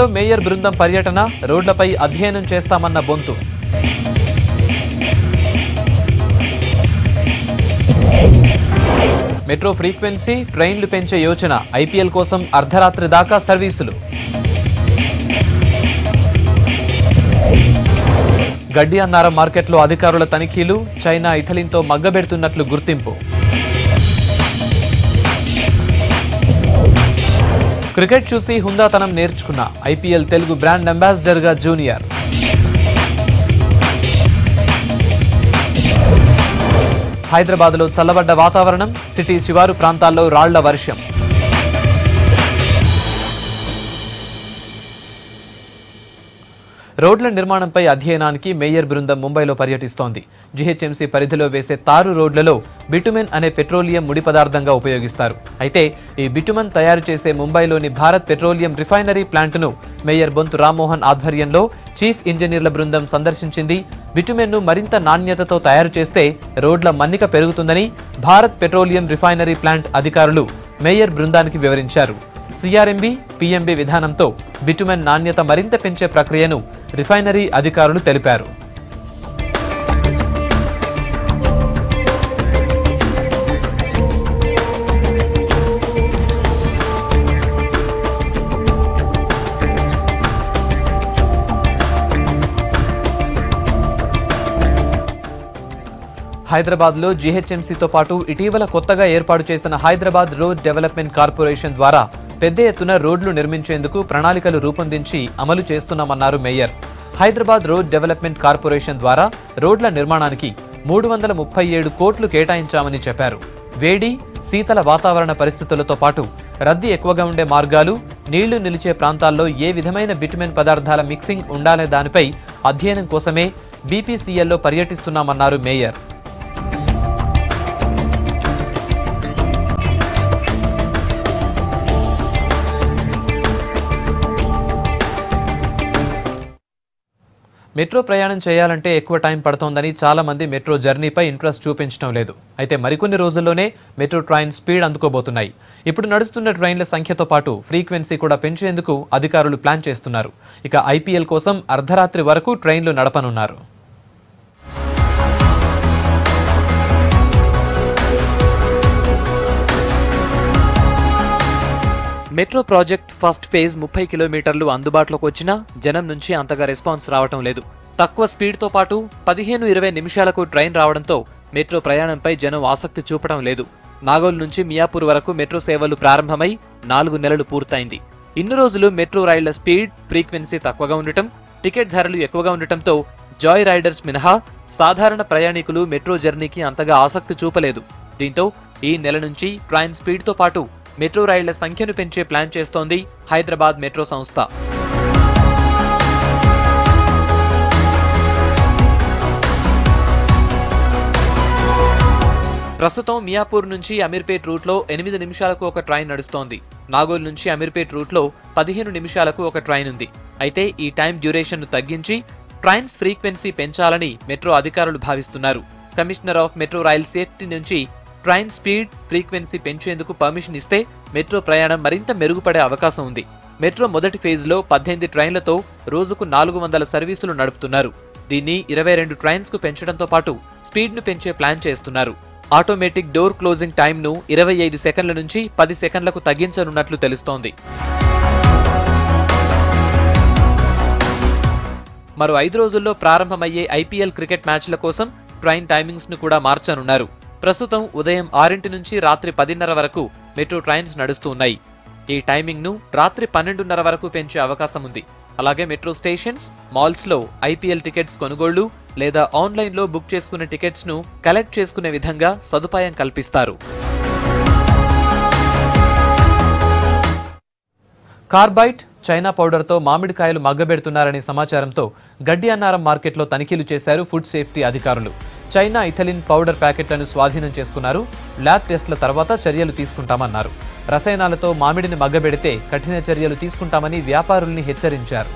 ఢిల్లీలో మేయర్ బృందం పర్యటన రోడ్లపై అధ్యయనం చేస్తామన్న బొంతు మెట్రో ఫ్రీక్వెన్సీ ట్రైన్లు పెంచే యోచన ఐపీఎల్ కోసం అర్ధరాత్రి దాకా సర్వీసులు గడ్డి అన్నారం మార్కెట్లో అధికారుల తనిఖీలు చైనా ఇథలిన్తో మగ్గబెడుతున్నట్లు గుర్తింపు క్రికెట్ చూసి హుందాతనం నేర్చుకున్న ఐపీఎల్ తెలుగు బ్రాండ్ అంబాసిడర్గా జూనియర్ హైదరాబాద్లో చల్లబడ్డ వాతావరణం సిటీ శివారు ప్రాంతాల్లో రాళ్ల వర్షం రోడ్ల నిర్మాణంపై అధ్యయనానికి మేయర్ బృందం ముంబైలో పర్యటిస్తోంది జీహెచ్ఎంసీ పరిధిలో వేసే తారు రోడ్లలో బిటుమెన్ అనే పెట్రోలియం ముడి పదార్థంగా ఉపయోగిస్తారు అయితే ఈ బిటుమన్ తయారు చేసే ముంబైలోని భారత్ పెట్రోలియం రిఫైనరీ ప్లాంట్ను మేయర్ బొంతు రామ్మోహన్ ఆధ్వర్యంలో చీఫ్ ఇంజనీర్ల బృందం సందర్శించింది బిటుమెన్ను మరింత నాణ్యతతో తయారు చేస్తే రోడ్ల మన్నిక పెరుగుతుందని భారత్ పెట్రోలియం రిఫైనరీ ప్లాంట్ అధికారులు మేయర్ బృందానికి వివరించారు సిఆర్ఎంబి పిఎంబి విధానంతో బిటుమెన్ నాణ్యత మరింత పెంచే ప్రక్రియను రిఫైనరీ అధికారులు తెలిపారు హైదరాబాద్లో జీహెచ్ఎంసీతో పాటు ఇటీవల కొత్తగా ఏర్పాటు చేసిన హైదరాబాద్ రోడ్ డెవలప్మెంట్ కార్పొరేషన్ ద్వారా పెద్ద ఎత్తున రోడ్లు నిర్మించేందుకు ప్రణాళికలు రూపొందించి అమలు చేస్తున్నామన్నారు mayor Hyderabad road development corporation ద్వారా రోడ్ల నిర్మాణానికి మూడు వందల ముప్పై ఏడు కోట్లు కేటాయించామని చెప్పారు వేడి శీతల వాతావరణ పరిస్థితులతో పాటు రద్దీ ఎక్కువగా ఉండే మార్గాలు నీళ్లు నిలిచే ప్రాంతాల్లో ఏ విధమైన బిటుమెన్ పదార్థాల మిక్సింగ్ ఉండాలనే దానిపై అధ్యయనం కోసమే బీపీసీఎల్లో పర్యటిస్తున్నామన్నారు మేయర్ మెట్రో ప్రయాణం చేయాలంటే ఎక్కువ టైం పడుతోందని చాలా మంది మెట్రో జర్నీపై ఇంట్రెస్ట్ చూపించడం లేదు అయితే మరికొన్ని రోజుల్లోనే మెట్రో ట్రైన్ స్పీడ్ అందుకోబోతున్నాయి ఇప్పుడు నడుస్తున్న ట్రైన్ల సంఖ్యతో పాటు ఫ్రీక్వెన్సీ కూడా పెంచేందుకు అధికారులు ప్లాన్ చేస్తున్నారు ఇక ఐపీఎల్ కోసం అర్ధరాత్రి వరకు ట్రైన్లు నడపనున్నారు మెట్రో ప్రాజెక్ట్ ఫస్ట్ ఫేజ్ ముప్పై కిలోమీటర్లు అందుబాటులోకి వచ్చినా జనం నుంచి అంతగా రెస్పాన్స్ రావటం లేదు తక్కువ స్పీడ్తో పాటు పదిహేను ఇరవై నిమిషాలకు ట్రైన్ రావడంతో మెట్రో ప్రయాణంపై జనం ఆసక్తి చూపడం లేదు నాగోల్ నుంచి మియాపూర్ వరకు మెట్రో సేవలు ప్రారంభమై నాలుగు నెలలు పూర్తయింది ఇన్ని రోజులు మెట్రో రైళ్ల స్పీడ్ ఫ్రీక్వెన్సీ తక్కువగా ఉండటం టికెట్ ధరలు ఎక్కువగా ఉండటంతో జాయ్ రైడర్స్ మినహా సాధారణ ప్రయాణికులు మెట్రో జర్నీకి అంతగా ఆసక్తి చూపలేదు దీంతో ఈ నెల నుంచి ట్రైన్ స్పీడ్తో పాటు మెట్రో రైళ్ల సంఖ్యను పెంచే ప్లాన్ చేస్తోంది హైదరాబాద్ మెట్రో సంస్థ ప్రస్తుతం మియాపూర్ నుంచి అమీర్పేట్ రూట్లో ఎనిమిది నిమిషాలకు ఒక ట్రైన్ నడుస్తోంది నాగోల్ నుంచి అమీర్పేట్ రూట్లో పదిహేను నిమిషాలకు ఒక ట్రైన్ ఉంది అయితే ఈ టైం డ్యూరేషన్ను తగ్గించి ట్రైన్స్ ఫ్రీక్వెన్సీ పెంచాలని మెట్రో అధికారులు భావిస్తున్నారు commissioner of metro rail safety నుంచి ట్రైన్ స్పీడ్ ఫ్రీక్వెన్సీ పెంచేందుకు పర్మిషన్ ఇస్తే మెట్రో ప్రయాణం మరింత మెరుగుపడే అవకాశం ఉంది మెట్రో మొదటి ఫేజ్లో పద్దెనిమిది ట్రైన్లతో రోజుకు నాలుగు వందల సర్వీసులు నడుపుతున్నారు దీన్ని ఇరవై రెండు ట్రైన్స్ కు పెంచడంతో పాటు స్పీడ్ ను పెంచే ప్లాన్ చేస్తున్నారు ఆటోమేటిక్ డోర్ క్లోజింగ్ టైంను ఇరవై ఐదు సెకండ్ల నుంచి పది సెకండ్లకు తగ్గించనున్నట్లు తెలుస్తోంది మరో ఐదు రోజుల్లో ప్రారంభమయ్యే ఐపీఎల్ క్రికెట్ మ్యాచ్ల కోసం ట్రైన్ టైమింగ్స్ ను కూడా మార్చనున్నారు ప్రస్తుతం ఉదయం ఆరింటి నుంచి రాత్రి పదిన్నర వరకు మెట్రో ట్రైన్స్ నడుస్తూ ఉన్నాయి ఈ టైమింగ్ ను రాత్రి పన్నెండున్నర వరకు పెంచే అవకాశం ఉంది అలాగే మెట్రో స్టేషన్స్ మాల్స్ లో ఐపీఎల్ టికెట్స్ కొనుగోళ్లు లేదా ఆన్లైన్ లో బుక్ చేసుకునే టికెట్స్ ను కలెక్ట్ చేసుకునే విధంగా సదుపాయం కల్పిస్తారు కార్బైట్ చైనా పౌడర్తో మామిడికాయలు మగ్గబెడుతున్నారనే సమాచారంతో గడ్డి అన్నారం మార్కెట్లో తనిఖీలు చేశారు ఫుడ్ సేఫ్టీ అధికారులు చైనా ఇథలిన్ పౌడర్ ప్యాకెట్లను స్వాధీనం చేసుకున్నారు ల్యాబ్ టెస్టుల తర్వాత చర్యలు తీసుకుంటామన్నారు రసాయనాలతో మామిడిని మగ్గబెడితే కఠిన చర్యలు తీసుకుంటామని వ్యాపారుల్ని హెచ్చరించారు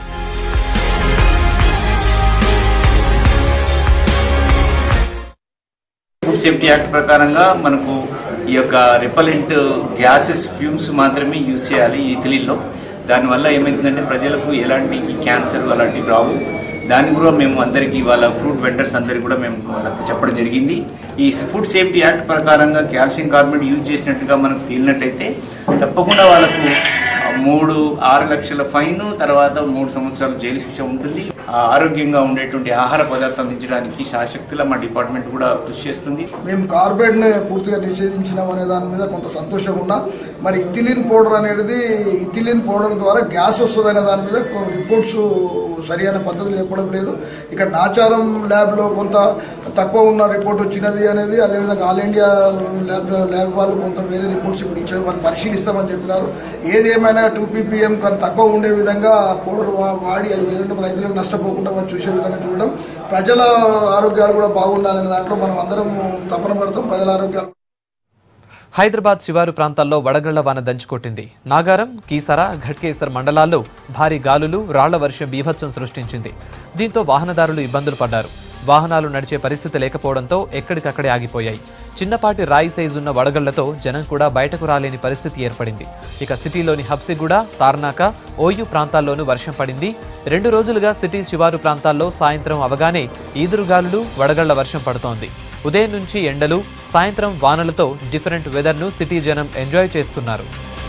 ఫుడ్ సేఫ్టీ యాక్ట్ ప్రకారంగా మనకు ఈ యొక్క రిపలెంట్ గ్యాసెస్ ఫ్యూమ్స్ మాత్రమే యూజ్ చేయాలి ఈ ఇథిలిన్లో దానివల్ల ఏమైందంటే ప్రజలకు ఎలాంటి క్యాన్సర్ అలాంటివి రావు దాన్ని కూడా మేము అందరికీ వాళ్ళ ఫ్రూట్ వెండర్స్ అందరికీ కూడా మేము వాళ్ళకి చెప్పడం జరిగింది ఈ ఫుడ్ సేఫ్టీ యాక్ట్ ప్రకారంగా కాల్షియం కార్బోనేట్ యూజ్ చేసినట్టుగా మనకు తేలినట్టయితే తప్పకుండా వాళ్ళకు ఆ, మూడు ఆరు లక్షల ఫైన్ తర్వాత మూడు సంవత్సరాలు జైలు శిక్ష ఉంటుంది ఆ, ఆరోగ్యంగా ఉండేటువంటి ఆహార పదార్థాలు అందించడానికి శాశక్తుల మా డిపార్ట్మెంట్ కూడా కృషి చేస్తుంది మేము కార్బైడ్ని పూర్తిగా నిషేధించినాం అనే దాని మీద కొంత సంతోషంగా ఉన్నా మరి ఇథిలిన్ పౌడర్ అనేది ఇథిలిన్ పౌడర్ ద్వారా గ్యాస్ వస్తుంది అనే దాని మీద కొన్ని రిపోర్ట్స్ సరైన పద్ధతులు చెప్పడం లేదు ఇక్కడ నాచారం ల్యాబ్లో కొంత తక్కువ ఉన్న రిపోర్ట్ వచ్చినది అనేది అదేవిధంగా ఆల్ ఇండియా ల్యాబ్ ల్యాబ్ వాళ్ళు కొంత వేరే రిపోర్ట్స్ ఇప్పుడు ఇచ్చారు మనం పరిశీలిస్తామని చెప్పినారు ఏది ఏమైనా టూ పీపీఎం కొంత తక్కువ ఉండే విధంగా పౌడర్ వా- వాడి అవి వేరే రైతులకు నష్టపోకుండా మనం చూసే విధంగా చూడడం ప్రజల ఆరోగ్యాలు కూడా బాగుండాలనే దాంట్లో మనం అందరం తపన పడతాం ప్రజల ఆరోగ్యాలు హైదరాబాద్ శివారు ప్రాంతాల్లో వడగళ్ల వాన దంచుకొట్టింది నాగారం కీసర ఘట్కేసర్ మండలాల్లో భారీ గాలులు రాళ్ల వర్షం బీభత్సం సృష్టించింది దీంతో వాహనదారులు ఇబ్బందులు పడ్డారు వాహనాలు నడిచే పరిస్థితి లేకపోవడంతో ఎక్కడికక్కడే ఆగిపోయాయి చిన్నపాటి రాయి సైజు ఉన్న వడగళ్లతో జనం కూడా బయటకు రాలేని పరిస్థితి ఏర్పడింది ఇక సిటీలోని హబ్సిగూడ తార్నాక ఓయూ ప్రాంతాల్లోనూ వర్షం పడింది రెండు రోజులుగా సిటీ శివారు ప్రాంతాల్లో సాయంత్రం అవగానే ఈదురుగాలులు వడగళ్ల వర్షం పడుతోంది ఉదయం నుంచి ఎండలు సాయంత్రం వానలతో డిఫరెంట్ వెదర్ను సిటీ జనం ఎంజాయ్ చేస్తున్నారు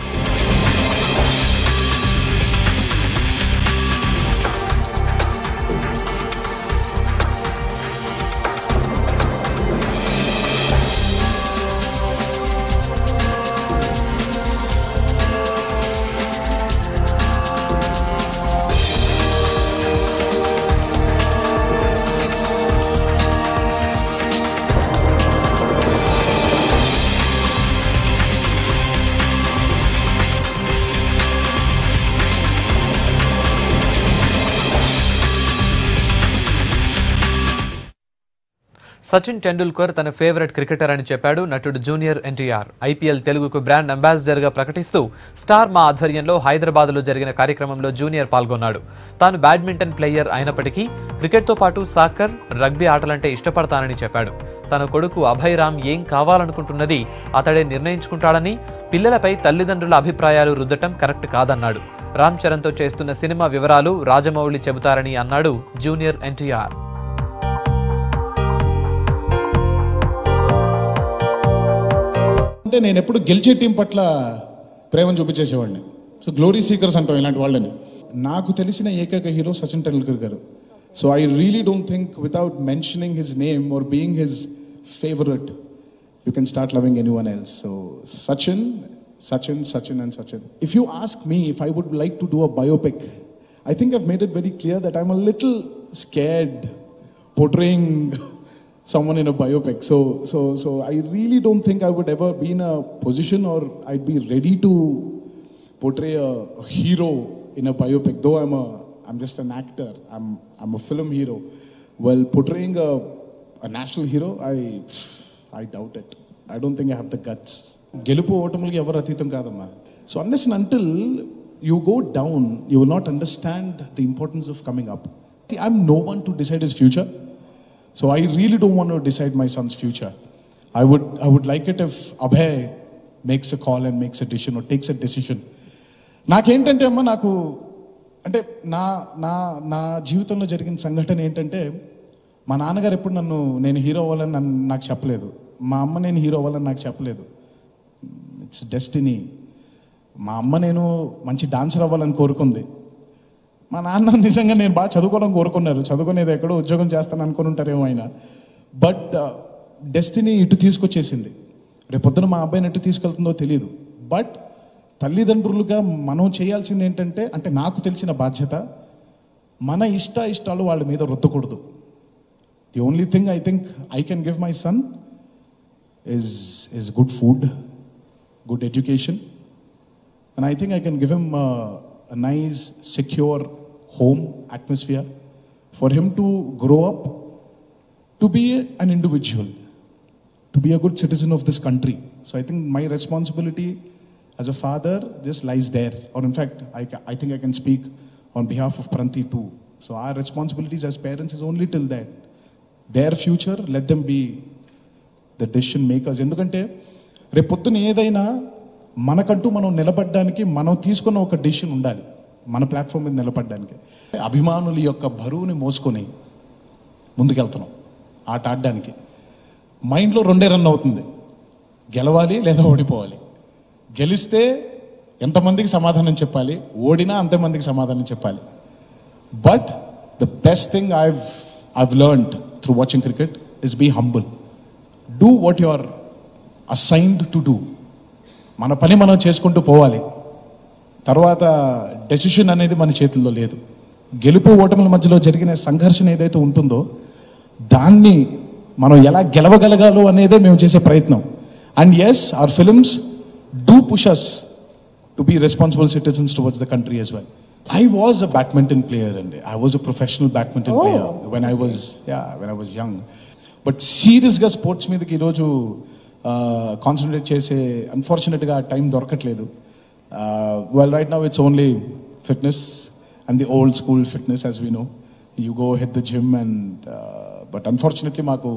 సచిన్ టెండూల్కర్ తన ఫేవరెట్ క్రికెటర్ అని చెప్పాడు నటుడు జూనియర్ ఎన్టీఆర్ ఐపీఎల్ తెలుగుకు బ్రాండ్ అంబాసిడర్ గా ప్రకటిస్తూ స్టార్ మా ఆధ్వర్యంలో హైదరాబాద్ లో జరిగిన కార్యక్రమంలో జూనియర్ పాల్గొన్నాడు తాను బ్యాడ్మింటన్ ప్లేయర్ అయినప్పటికీ క్రికెట్తో పాటు సాకర్ రగ్బీ ఆటలంటే ఇష్టపడతానని చెప్పాడు తన కొడుకు అభయ్ రామ్ ఏం కావాలనుకుంటున్నది అతడే నిర్ణయించుకుంటాడని పిల్లలపై తల్లిదండ్రుల అభిప్రాయాలు రుద్దటం కరెక్ట్ కాదన్నాడు రామ్ చరణ్తో చేస్తున్న సినిమా వివరాలు రాజమౌళి చెబుతారని అన్నాడు జూనియర్ ఎన్టీఆర్ అంటే నేను ఎప్పుడు గెలిచే టీం పట్ల ప్రేమను చూపించేసేవాడిని సో గ్లోరీ సీకర్స్ అంటాం ఇలాంటి వాళ్ళని నాకు తెలిసిన ఏకైక హీరో సచిన్ టెండూల్కర్ గారు so I really don't think without mentioning his name or being his favourite you can start loving anyone else so Sachin Sachin Sachin and Sachin if you ask me if I would like to do a biopic I think I've made it very clear that I'm a little scared portraying someone in a biopic. So, so, so I really don't think I would ever be in a position or I'd be ready to portray a, a hero in a biopic. Though I'm a, I'm just an actor. I'm, I'm a film hero. Well, portraying a, a national hero, I, I doubt it. I don't think I have the guts. గెలుపు ఓటములకి ఎవరు అతీతం కాదమ్మా so unless until you go down you will not understand the importance of coming up I'm no one to decide his future So I really don't want to decide my son's future. I would, I would like it if Abhay makes a call and makes a decision or takes a decision. నాకేంటంటే అమ్మ నాకు అంటే నా నా నా జీవితంలో జరిగిన సంఘటన ఏంటంటే మా నాన్నగారు ఎప్పుడు నన్ను నేను హీరో అవ్వాలని నన్ను నాకు చెప్పలేదు మా అమ్మ నేను హీరో అవ్వాలని నాకు చెప్పలేదు ఇట్స్ డెస్టినీ మా అమ్మ నేను మంచి డాన్సర్ అవ్వాలని కోరుకుంది మా నాన్న నిజంగా నేను బాగా చదువుకోవాలని కోరుకున్నారు చదువుకునేది ఎక్కడో ఉద్యోగం చేస్తాను అనుకుని ఉంటారేమో ఆయన బట్ డెస్టినీ ఇటు తీసుకొచ్చేసింది రేపొద్దున మా అబ్బాయిని ఎటు తీసుకెళ్తుందో తెలియదు బట్ తల్లిదండ్రులుగా మనం చేయాల్సింది ఏంటంటే అంటే నాకు తెలిసిన బాధ్యత మన ఇష్ట ఇష్టాలు వాళ్ళ మీద రుద్దకూడదు the only thing I think I can give my son is is good food good education And I think I can give him uh, a nice, secure home atmosphere for him to grow up to be an individual, to be a good citizen of this country. So I think my responsibility as a father just lies there. Or in fact, I, ca- I think I can speak on behalf of Pranti too. So our responsibilities as parents is only till that. Their future, let them be the decision makers ఎందుకంటే రేపు పొద్దున ఏదైనా మనకంటూ మనం నిలబడడానికి మనం తీసుకున్న ఒక డిసిషన్ ఉండాలి మన ప్లాట్ఫామ్ మీద నిలబడడానికి అభిమానుల యొక్క బరువుని మోసుకొని ముందుకెళ్తున్నాం ఆట ఆడడానికి మైండ్లో రెండే రన్ అవుతుంది గెలవాలి లేదా ఓడిపోవాలి గెలిస్తే ఎంతమందికి సమాధానం చెప్పాలి ఓడినా అంతమందికి సమాధానం చెప్పాలి but the best thing I've I've learned through watching cricket is be humble do what you are assigned to do మన పని మనం చేసుకుంటూ పోవాలి తర్వాత డెసిషన్ అనేది మన చేతుల్లో లేదు గెలుపు ఓటముల మధ్యలో జరిగిన సంఘర్షణ ఏదైతే ఉంటుందో దాన్ని మనం ఎలా గెలవగలగాలో అనేదే మేము చేసే ప్రయత్నం and S R films do push us to be responsible citizens towards the country as well. I was a badminton player and I was a professional badminton player when I was yeah when I was young. But సీరియస్గా sports మీదకి ఈరోజు concentrate చేసే అన్ఫార్చునేట్గా time దొరకట్లేదు well right now it's only fitness and the old school fitness as we know you go head the gym and but unfortunately మాకు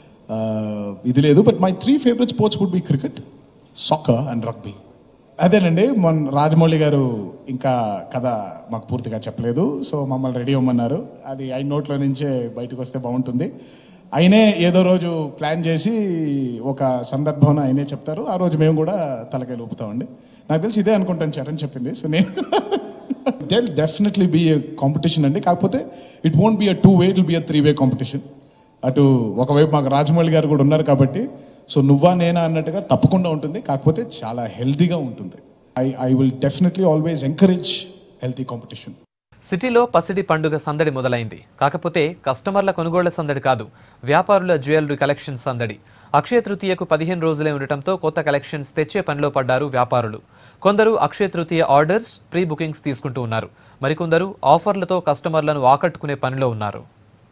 uh, ఇది లేదు but my three favourite sports would be cricket soccer and rugby అదేనండి మొన్న రాజమౌళి గారు ఇంకా కథ మాకు పూర్తిగా చెప్పలేదు సో మమ్మల్ని రెడీ అవ్వమన్నారు అది ఆయన నోట్లో నుంచే బయటకు వస్తే బాగుంటుంది ఆయనే ఏదో రోజు ప్లాన్ చేసి ఒక సందర్భం ఆయనే చెప్తారు ఆ రోజు మేము కూడా తలకాయలు ఊపుతామండి నాకు తెలిసి ఇదే అనుకుంటాను చరణ్ చెప్పింది సో నేను డెల్ డెఫినెట్లీ బీ ఏ కాంపిటీషన్ అండి కాకపోతే it won't be a two way it be a three way competition అటు ఒకవైపు మాకు రాజమౌళి గారు కూడా ఉన్నారు కాబట్టి సో నువ్వా నేనా అన్నట్టుగా తప్పకుండా ఉంటుంది కాకపోతే చాలా హెల్తీగా ఉంటుంది I I will definitely always encourage healthy competition సిటీలో పసిడి పండుగ సందడి మొదలైంది కాకపోతే కస్టమర్ల కొనుగోళ్ల సందడి కాదు వ్యాపారుల జ్యువెలరీ కలెక్షన్ సందడి అక్షయ తృతీయకు పదిహేను రోజులే ఉండటంతో కొత్త కలెక్షన్స్ తెచ్చే పనిలో పడ్డారు వ్యాపారులు కొందరు అక్షయ తృతీయ ఆర్డర్స్ ప్రీ బుకింగ్స్ తీసుకుంటూ ఉన్నారు మరికొందరు ఆఫర్లతో కస్టమర్లను ఆకట్టుకునే పనిలో ఉన్నారు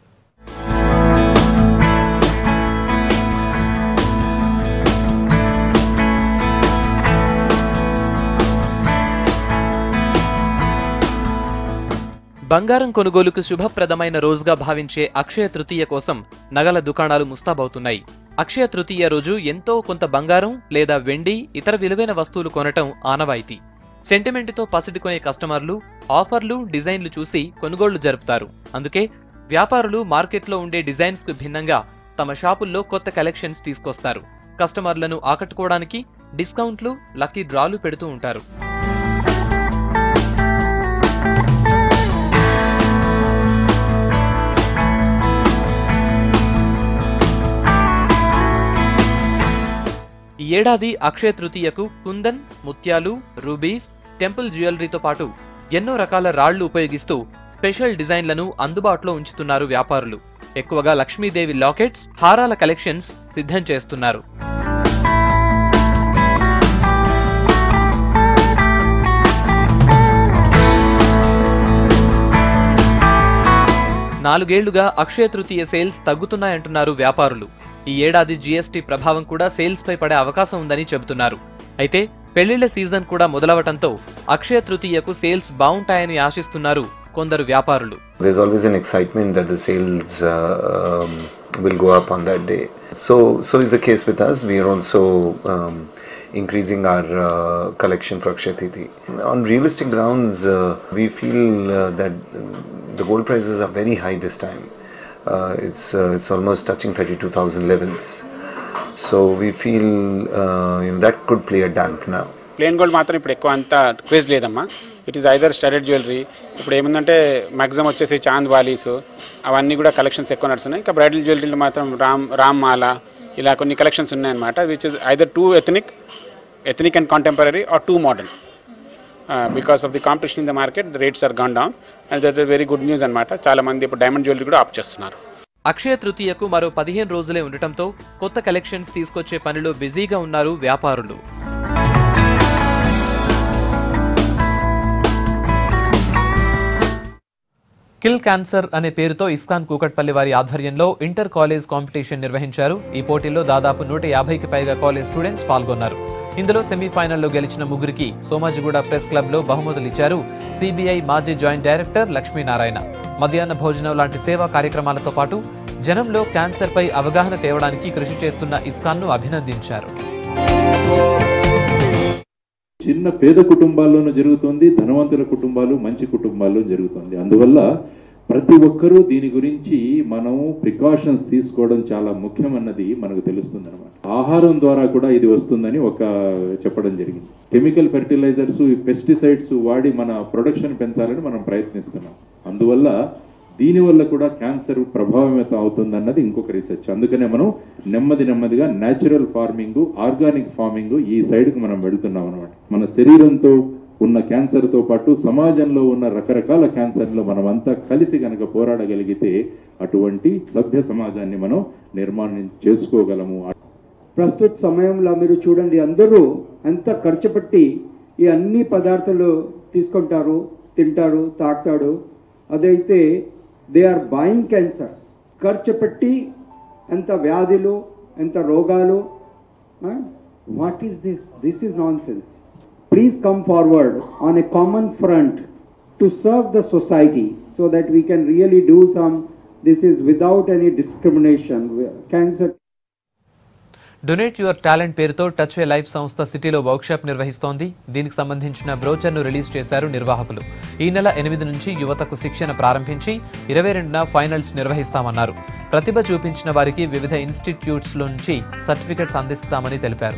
బంగారం కొనుగోలుకు శుభప్రదమైన రోజుగా భావించే అక్షయ తృతీయ కోసం నగల దుకాణాలు ముస్తాబవుతున్నాయి అక్షయ తృతీయ రోజు ఎంతో కొంత బంగారం లేదా వెండి ఇతర విలువైన వస్తువులు కొనటం ఆనవాయితీ సెంటిమెంట్తో పసిడి కొనే కస్టమర్లు ఆఫర్లు డిజైన్లు చూసి కొనుగోళ్లు జరుపుతారు అందుకే వ్యాపారులు మార్కెట్లో ఉండే డిజైన్స్ కు భిన్నంగా తమ షాపుల్లో కొత్త కలెక్షన్స్ తీసుకొస్తారు కస్టమర్లను ఆకట్టుకోవడానికి డిస్కౌంట్లు లక్కీ డ్రాలు పెడుతూ ఉంటారు ఈ ఏడాది అక్షయ తృతీయకు కుందన్ ముత్యాలు రూబీస్ టెంపుల్ జ్యువెలరీతో పాటు ఎన్నో రకాల రాళ్లు ఉపయోగిస్తూ స్పెషల్ డిజైన్లను అందుబాటులో ఉంచుతున్నారు వ్యాపారులు ఎక్కువగా లక్ష్మీదేవి లాకెట్స్ హారాల కలెక్షన్స్ సిద్ధం చేస్తున్నారు నాలుగేళ్లుగా అక్షయ తృతీయ సేల్స్ తగ్గుతున్నాయంటున్నారు వ్యాపారులు ఈ ఏడాది జీఎస్టీ ప్రభావం కూడా సేల్స్ పై పడే అవకాశం ఉందని చెబుతున్నారు అయితే పెళ్లిళ్ల సీజన్ కూడా మొదలవటంతో అక్షయ తృతీయకు సేల్స్ బావుంటాయని ఆశిస్తున్నారు కొందరు వ్యాపారులు There's always an excitement that the sales uh, um, will go up on that day. So, so is the case with us. We are also um, increasing our uh, collection for Akshaya Tithi. On realistic grounds, uh, we feel uh, that the gold prices are very high this time. Uh, it's uh, it's almost touching 32,000 levels. So we feel uh, you know, that could play a damp now. Plain gold మాత్రం ఇప్పుడు ఎక్కువ అంత craze లేదమ్మా it is either studded jewellery ఇప్పుడు ఏముందంటే maximum వచ్చేసి చాంద్ వాలీస్ అవన్నీ కూడా కలెక్షన్స్ ఎక్కువ నడుస్తున్నాయి ఇంకా బ్రైడల్ జ్యువెలరీలో మాత్రం రామ్ రామ్ మాల ఇలా కొన్ని కలెక్షన్స్ ఉన్నాయన్నమాట which is either too ethnic ethnic and contemporary or too modern because of the competition in the market the rates are gone down and that's very good news అనమాట చాలా మంది ఇప్పుడు డైమండ్ జ్యువెలరీ కూడా ఆప్ చేస్తున్నారు అక్షయ తృతీయకు మరో పదిహేను రోజులే ఉండటంతో కొత్త కలెక్షన్స్ తీసుకొచ్చే పనిలో బిజీగా ఉన్నారు వ్యాపారులు కిల్ క్యాన్సర్ అనే పేరుతో ఇస్కాన్ కూకట్పల్లి వారి ఆధ్వర్యంలో ఇంటర్ కాలేజ్ కాంపిటీషన్ నిర్వహించారు ఈ పోటీలో దాదాపు నూట యాభైకి పైగా కాలేజ్ స్టూడెంట్స్ పాల్గొన్నారు ఇందులో సెమీఫైనల్లో గెలిచిన ముగ్గురికి సోమాజిగూడ ప్రెస్ క్లబ్లో బహుమతులు ఇచ్చారు సిబిఐ మాజీ జాయింట్ డైరెక్టర్ లక్ష్మీనారాయణ మధ్యాహ్న భోజనం లాంటి సేవా కార్యక్రమాలతో పాటు జనంలో క్యాన్సర్పై అవగాహన తేవడానికి కృషి చేస్తున్న ఇస్కాన్ను అభినందించారు చిన్న పేద కుటుంబాల్లోనూ జరుగుతుంది ధనవంతుల కుటుంబాలు మంచి కుటుంబాల్లో జరుగుతుంది అందువల్ల ప్రతి ఒక్కరూ దీని గురించి మనం ప్రికాషన్స్ తీసుకోవడం చాలా ముఖ్యమన్నది మనకు తెలుస్తుంది అనమాట ఆహారం ద్వారా కూడా ఇది వస్తుందని ఒక చెప్పడం జరిగింది కెమికల్ ఫెర్టిలైజర్స్ పెస్టిసైడ్స్ వాడి మన ప్రొడక్షన్ పెంచాలని మనం ప్రయత్నిస్తున్నాం అందువల్ల దీనివల్ల కూడా క్యాన్సర్ ప్రభావితం అవుతుందన్నది ఇంకొక రీసెర్చ్ అందుకనే మనం నెమ్మది నెమ్మదిగా న్యాచురల్ ఫార్మింగ్ ఆర్గానిక్ ఫార్మింగ్ ఈ సైడ్కి మనం వెళ్తున్నాం అనమాట మన శరీరంతో ఉన్న క్యాన్సర్తో పాటు సమాజంలో ఉన్న రకరకాల క్యాన్సర్లు మనమంతా కలిసి కనుక పోరాడగలిగితే అటువంటి సభ్య సమాజాన్ని మనం నిర్మాణం చేసుకోగలము ప్రస్తుత సమయంలో మీరు చూడండి అందరూ ఎంత ఖర్చు పెట్టి ఈ అన్ని పదార్థాలు తీసుకుంటారు తింటారు తాగుతాడు అదైతే దే ఆర్ బాయింగ్ క్యాన్సర్ ఖర్చు పెట్టి ఎంత వ్యాధులు ఎంత రోగాలు what is this this is nonsense please come forward on a common front to serve the society so that we can really do some this is without any discrimination cancer donate your talent పేరుతో touch a life సంస్థ సిటీలో workshop నిర్వహిస్తోంది దీనికి సంబంధించిన బ్రోచర్ను release చేశారు నిర్వాహకులు ఈ నెల ఎనిమిది నుంచి యువతకు శిక్షణ ప్రారంభించి ఇరవై రెండున ఫైనల్స్ నిర్వహిస్తామన్నారు ప్రతిభ చూపించిన వారికి వివిధ ఇన్స్టిట్యూట్స్ నుంచి సర్టిఫికెట్స్ అందిస్తామని తెలిపారు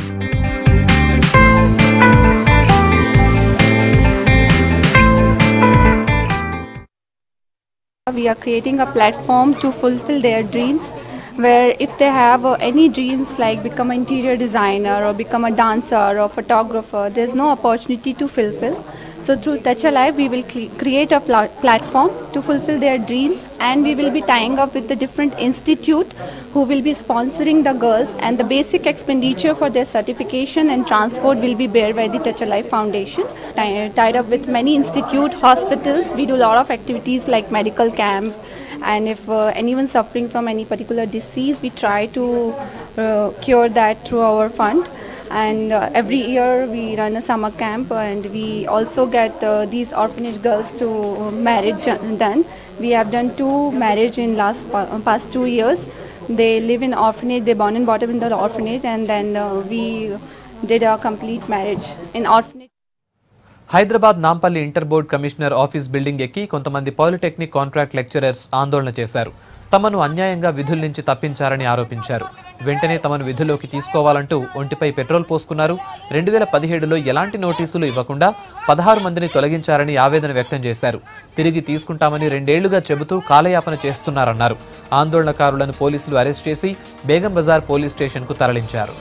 We are creating a platform to fulfill their dreams where if they have uh, any dreams like become an interior designer or become a dancer or photographer, there's no opportunity to fulfill. So through Touch Alive, we will cre- create a pla- platform to fulfill their dreams and we will be tying up with the different institute who will be sponsoring the girls and the basic expenditure for their certification and transport will be bear by the Touch Alive Foundation. Ti- tied up with many institute, hospitals, we do a lot of activities like medical camp and if uh, anyone suffering from any particular disease, we try to uh, cure that through our fund and uh, every year we run a summer camp and we also get uh, these orphanage girls to uh, marriage jo- done we have done two marriage in last pa- past two years they live in orphanage they born and brought up in the orphanage and then uh, we did a complete marriage in orphanage Hyderabad Nampally inter board commissioner office building ఎక్కి కొంతమంది polytechnic contract lecturers ఆందోళన చేశారు తమను అన్యాయంగా విధుల నుంచి తప్పించారని ఆరోపించారు వెంటనే తమను విధుల్లోకి తీసుకోవాలంటూ ఒంటిపై పెట్రోల్ పోసుకున్నారు రెండు వేల పదిహేడులో ఎలాంటి నోటీసులు ఇవ్వకుండా పదహారు మందిని తొలగించారని ఆవేదన వ్యక్తం చేశారు తిరిగి తీసుకుంటామని రెండేళ్లుగా చెబుతూ కాలయాపన చేస్తున్నారన్నారు ఆందోళనకారులను పోలీసులు అరెస్ట్ చేసి బేగం బజార్ పోలీస్ స్టేషన్కు తరలించారు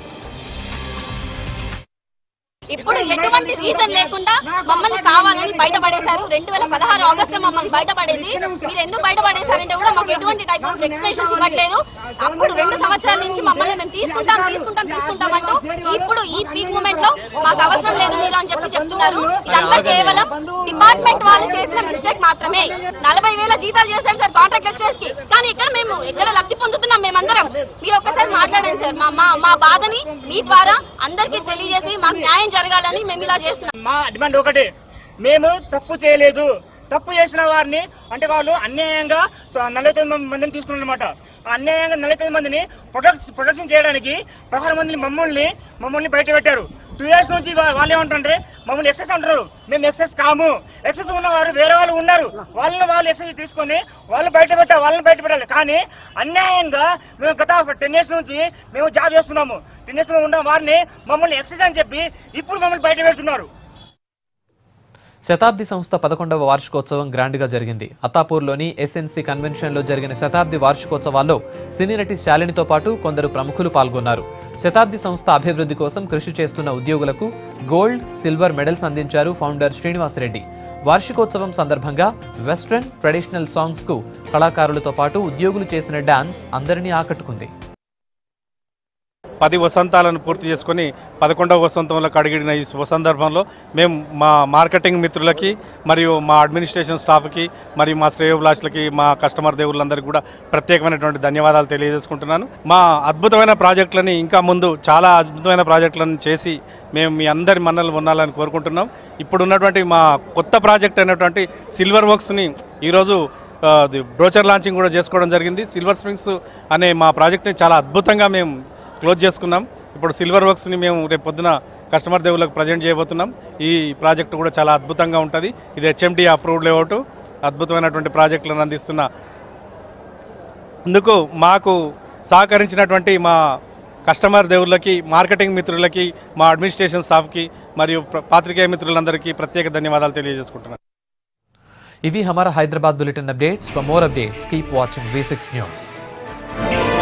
ఇప్పుడు ఎటువంటి రీజన్ లేకుండా మమ్మల్ని కావాలని బయటపడేశారు రెండు వేల పదహారు ఆగస్టు లో మమ్మల్ని బయటపడేది మీరు ఎందుకు బయటపడేశారంటే కూడా మాకు ఎటువంటి టైప్ ఆఫ్ ఎక్స్ప్రెషన్స్ ఇవ్వట్లేదు అప్పుడు రెండు సంవత్సరాల నుంచి మమ్మల్ని మేము తీసుకుంటాం తీసుకుంటాం తీసుకుంటాం అంటూ ఇప్పుడు ఈ పీక్ మూమెంట్ లో మాకు అవసరం లేదు మీరు అని చెప్పి చెప్తున్నారు ఇదంతా కేవలం డిపార్ట్మెంట్ వాళ్ళు చేసిన మిస్టేక్ మాత్రమే నలభై వేల జీతాలు చేశారు సార్ కాంట్రాక్ట్ లెక్చరర్స్ కి కానీ ఇక్కడ మేము ఎక్కడ లబ్ధి పొందుతున్నాం మేమందరం మీరు ఒక్కసారి మాట్లాడండి సార్ మా మా మా బాధని మీ ద్వారా అందరికీ తెలియజేసి మాకు న్యాయం జరగాలని మేము ఇలా చేస్తున్నాం మా డిమాండ్ ఒకటే మేము తప్పు చేయలేదు తప్పు చేసిన వారిని అంటే వాళ్ళు అన్యాయంగా నలభై తొమ్మిది మందిని తీసుకున్నారన్నమాట అన్యాయంగా నలభై తొమ్మిది మందిని ప్రొడక్ట్ ప్రొడక్షన్ చేయడానికి పదహారు మందిని మమ్మల్ని మమ్మల్ని బయట పెట్టారు టూ ఇయర్స్ నుంచి వా- వాళ్ళు ఏమంటారంటే మమ్మల్ని ఎక్సెస్ అంటున్నారు మేము ఎక్సెస్ కాము ఎక్సెస్ ఉన్నవారు వేరే వాళ్ళు ఉన్నారు వాళ్ళని వాళ్ళు ఎక్సెస్ తీసుకొని వాళ్ళు బయట పెట్టారు వాళ్ళని బయట పెట్టాలి కానీ అన్యాయంగా మేము గత టెన్ ఇయర్స్ నుంచి మేము జాబ్ చేస్తున్నాము టెన్ ఇయర్స్ ఉన్న వారిని మమ్మల్ని ఎక్సెస్ అని చెప్పి ఇప్పుడు మమ్మల్ని బయట పెడుతున్నారు శతాబ్ది సంస్థ పదకొండవ వార్షికోత్సవం గ్రాండ్గా జరిగింది అత్తాపూర్లోని ఎస్ఎన్సీ కన్వెన్షన్లో జరిగిన శతాబ్ది వార్షికోత్సవాల్లో సినీ నటి శాలినితో పాటు కొందరు ప్రముఖులు పాల్గొన్నారు శతాబ్ది సంస్థ అభివృద్ధి కోసం కృషి చేస్తున్న ఉద్యోగులకు గోల్డ్ సిల్వర్ మెడల్స్ అందించారు ఫౌండర్ శ్రీనివాసరెడ్డి వార్షికోత్సవం సందర్భంగా వెస్ట్రన్ ట్రెడిషనల్ సాంగ్స్ కు కళాకారులతో పాటు ఉద్యోగులు చేసిన డాన్స్ అందరినీ ఆకట్టుకుంది పది వసంతాలను పూర్తి చేసుకొని పదకొండవ వసంతంలో అడిగిన ఈ శుభ సందర్భంలో మేము మా మార్కెటింగ్ మిత్రులకి మరియు మా అడ్మినిస్ట్రేషన్ స్టాఫ్కి మరియు మా శ్రేయోభిలాషులకి మా కస్టమర్ దేవుళ్ళందరికీ కూడా ప్రత్యేకమైనటువంటి ధన్యవాదాలు తెలియజేసుకుంటున్నాను మా అద్భుతమైన ప్రాజెక్టులని ఇంకా ముందు చాలా అద్భుతమైన ప్రాజెక్టులను చేసి మేము మీ అందరి మన్నలు ఉండాలని కోరుకుంటున్నాం ఇప్పుడు ఉన్నటువంటి మా కొత్త ప్రాజెక్ట్ అయినటువంటి సిల్వర్ వర్క్స్ని ఈరోజు ఆ, అది బ్రోచర్ లాంచింగ్ కూడా చేసుకోవడం జరిగింది సిల్వర్ స్ప్రింగ్స్ అనే మా ప్రాజెక్ట్ని చాలా అద్భుతంగా మేము క్లోజ్ చేసుకున్నాం ఇప్పుడు సిల్వర్ వర్క్స్ని మేము రేపు పొద్దున కస్టమర్ దేవుళ్ళకు ప్రజెంట్ చేయబోతున్నాం ఈ ప్రాజెక్టు కూడా చాలా అద్భుతంగా ఉంటుంది ఇది హెచ్ఎండి అప్రూవ్డ్ లేఅవుట్ అద్భుతమైనటువంటి ప్రాజెక్టులను అందిస్తున్న అందుకు మాకు సహకరించినటువంటి మా కస్టమర్ దేవుళ్ళకి మార్కెటింగ్ మిత్రులకి మా అడ్మినిస్ట్రేషన్ స్టాఫ్కి మరియు ప్ర- పాత్రికేయ మిత్రులందరికీ ప్రత్యేక ధన్యవాదాలు తెలియజేసుకుంటున్నాను ఇవి Hamara Hyderabad bulletin updates for more updates keep watching V six news